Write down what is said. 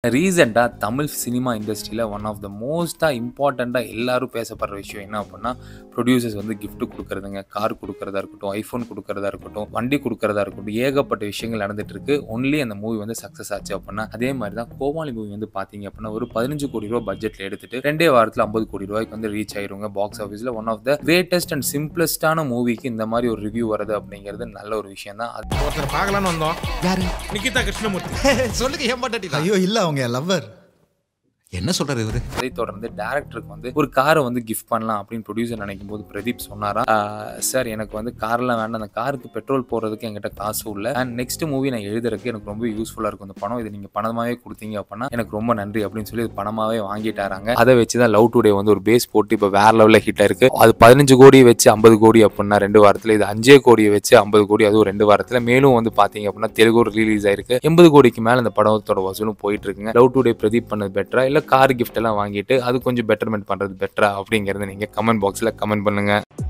ரீசெண்டாக தமிழ் சினிமா இண்டஸ்ட்ரியில் one of the மோஸ்ட்டாக இம்பார்ட்டண்ட்டாக எல்லாரும் பேசப்படுற விஷயம் என்ன அப்படின்னா ப்ரொடியூசர்ஸ் வந்து gift கொடுக்குறதுங்க கார் கொடுக்குறதா இருக்கட்டும் ஐஃபோன் கொடுக்குறதா இருக்கட்டும் வண்டி கொடுக்குறதா இருக்கட்டும் ஏகப்பட்ட விஷயங்கள் நடந்துட்டு இருக்கு ஒன்லி அந்த மூவி வந்து சக்ஸஸ் ஆச்சு அப்படின்னா அதே மாதிரி தான் கோமாளி மூவி வந்து பார்த்தீங்க அப்படின்னா ஒரு பதினஞ்சு கோடி ரூபா பட்ஜெட்டில் எடுத்துட்டு ரெண்டே வாரத்தில் ஐம்பது கோடி ரூபாய்க்கு வந்து ரீச் ஆயிருங்க பாக்ஸ் ஆஃபீஸில் one of the greatest and சிம்பிளஸ்டான மூவிக்கு இந்த மாதிரி ஒரு ரிவ்யூ வருது அப்படிங்கிறது நல்ல ஒரு விஷயம் தான் அது ஒருத்தர் பார்க்கலான்னு வந்தோம் யாரு நிகிதா கிருஷ்ணமூர்த்தி சொல்லுங்க ஏன் பாட்டாட்டி ஐயோ இல்ல அவங்க லவ்வர் என்ன சொல்றாரு இவரு அதை தொடர்ந்து டேரக்டருக்கு வந்து ஒரு காரை வந்து கிஃப்ட் பண்ணலாம் அப்படின்னு ப்ரொடியூசர் நினைக்கும் போது பிரதீப் சொன்னாரா சார் எனக்கு வந்து கார்லாம் வேண்டாம் அந்த காருக்கு பெட்ரோல் போடுறதுக்கு என்கிட்ட காசு இல்லை அண்ட் நெக்ஸ்ட் மூவி நான் எழுதுறதுக்கு எனக்கு ரொம்ப யூஸ்ஃபுல்லாக இருக்கும் இந்த பணம் இது நீங்கள் பணமாவே கொடுத்தீங்க அப்படின்னா எனக்கு ரொம்ப நன்றி அப்படின்னு சொல்லி இது பணமாவே வாங்கிட்டாராங்க அதை வச்சு தான் லவ் டுடே வந்து ஒரு பேஸ் போட்டு இப்போ வேற லெவலில் ஹிட் ஆயிருக்கு அது பதினஞ்சு கோடி வச்சு ஐம்பது கோடி அப்படின்னா ரெண்டு வாரத்தில் இது அஞ்சே கோடியை வச்சு ஐம்பது கோடி அதுவும் ரெண்டு வாரத்தில் மேலும் வந்து பார்த்தீங்க அப்படின்னா தெலுங்கு ரிலீஸ் ஆயிருக்கு எண்பது கோடிக்கு மேலே இந்த படத்தோட வசூலும் போயிட்டு இருக்குங்க லவ் டுடே பிரதீப் பண்ணது பெட்டரா இல்லை கார் கிஃப்ட் எல்லாம் வாங்கிட்டு அது கொஞ்சம் பெட்டர்மெண்ட் பண்ணுறது பெட்டரா அப்படிங்கிறத நீங்கள் கமெண்ட் பாக்ஸில் கமெண்ட் பண்ணுங்க